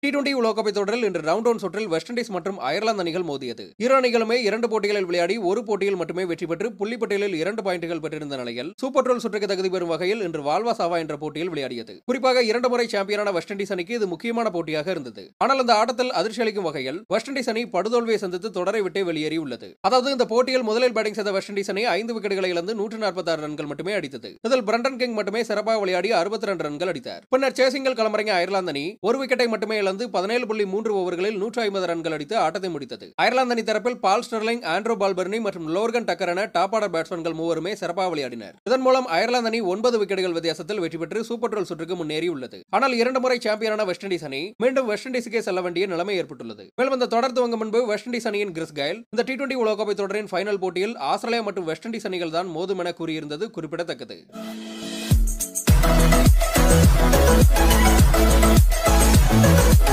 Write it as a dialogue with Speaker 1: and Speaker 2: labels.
Speaker 1: T twenty உலகக்கோப்பை தொடரில் இன்று ரவுண்ட் ஒன் சுற்றில் வெஸ்ட் இண்டீஸ் மற்றும் அயர்லாந்து அணிகள் மோதியது இரு அணிகளுமே இரண்டு போட்டிகளில் விளையாடி ஒரு போட்டியில் மட்டுமே வெற்றி பெற்று புள்ளிப்பட்டியலில் இரண்டு பாயிண்டுகள் பெற்றிருந்த நிலையில் சூப்பர் டுவெல் சுற்றுக்கு தகுதி பெறும் வகையில் இன்று வால்வா சாவா என்ற போட்டியில் விளையாடியது குறிப்பாக இரண்டு முறை சாம்பியனான வெஸ்ட் இண்டீஸ் அணிக்கு இது முக்கியமான போட்டியாக இருந்தது ஆனால் இந்த ஆட்டத்தில் அதிர்ச்சி அளிக்கும் வகையில் வெஸ்ட் இண்டீஸ் அணி படுதோல்வியை சந்தித்து தொடரை விட்டே வெளியேறியுள்ளது அதாவது இந்த போட்டியில் முதலில் பேட்டிங் செய்த வெஸ்ட் இண்டீஸ் அணி ஐந்து விக்கெட்டுகளை இழந்து நூற்று நாற்பத்தி ரன்கள் மட்டுமே அடித்தது இதில் பிரண்டன் கிங் மட்டுமே சிறப்பாக விளையாடி அறுபத்தி ரெண்டு ரன்கள் அடித்தார் பின்னர் சேசிங்கில் களமிறங்கிய அயர்லாந்து அணி ஒரு விக்கெட்டை மட்டுமே இழந்து பதினேழு புள்ளி மூன்று ஓவர்களில் நூற்று ஐம்பது ரன்கள் அடித்து ஆட்டத்தை முடித்தது அயர்லாந்து அணி தரப்பில் பால் ஸ்டெர்லிங் ஆண்ட்ரோ பால்பர்னி மற்றும் லோர்கன் டக்கர் என டாப் ஆர்டர் பேட்ஸ்மேன்கள் மூவருமே சிறப்பாக விளையாடினர் இதன் மூலம் அயர்லாந்து அணி ஒன்பது விக்கெட்டுகள் வித்தியாசத்தில் வெற்றி பெற்று சூப்பர் டுவெல் சுற்றுக்கு முன்னேறியுள்ளது ஆனால் இரண்டு முறை சாம்பியனான வெஸ்ட் இண்டீஸ் அணி மீண்டும் வெஸ்ட் இண்டீஸுக்கே செல்ல வேண்டிய நிலைமை ஏற்பட்டுள்ளது மேலும் இந்த தொடர் துவங்கும் முன்பு வெஸ்ட் இண்டீஸ் அணியின் கிறிஸ் கயல் இந்த டி டுவெண்டி உலகக்கோப்பை தொடரின் ஃபைனல் போட்டியில் ஆஸ்திரேலியா மற்றும் வெஸ்ட் இண்டீஸ் அணிகள் தான் மோதும் என கூறியிருந்தது குறிப்பிடத்தக்கது
Speaker 2: Thank you.